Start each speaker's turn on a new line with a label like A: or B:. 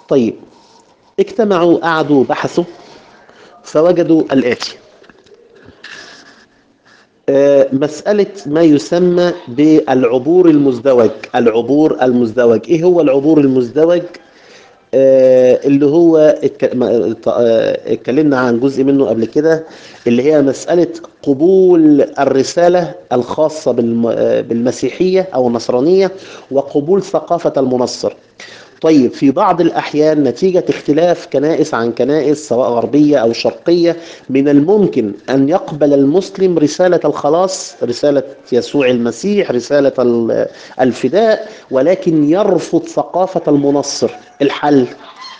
A: طيب اجتمعوا قعدوا بحثوا فوجدوا الآتي آه، مسألة ما يسمى بالعبور المزدوج العبور المزدوج ايه هو العبور المزدوج آه، اللي هو اتك- ما- ط- آه، اتكلمنا عن جزء منه قبل كده اللي هي مسألة قبول الرسالة الخاصة بالم- آه، بالمسيحية أو النصرانية وقبول ثقافة المنصر طيب في بعض الأحيان نتيجة اختلاف كنائس عن كنائس سواء غربية أو شرقية من الممكن أن يقبل المسلم رسالة الخلاص رسالة يسوع المسيح رسالة ال- الفداء ولكن يرفض ثقافة المنصر الحل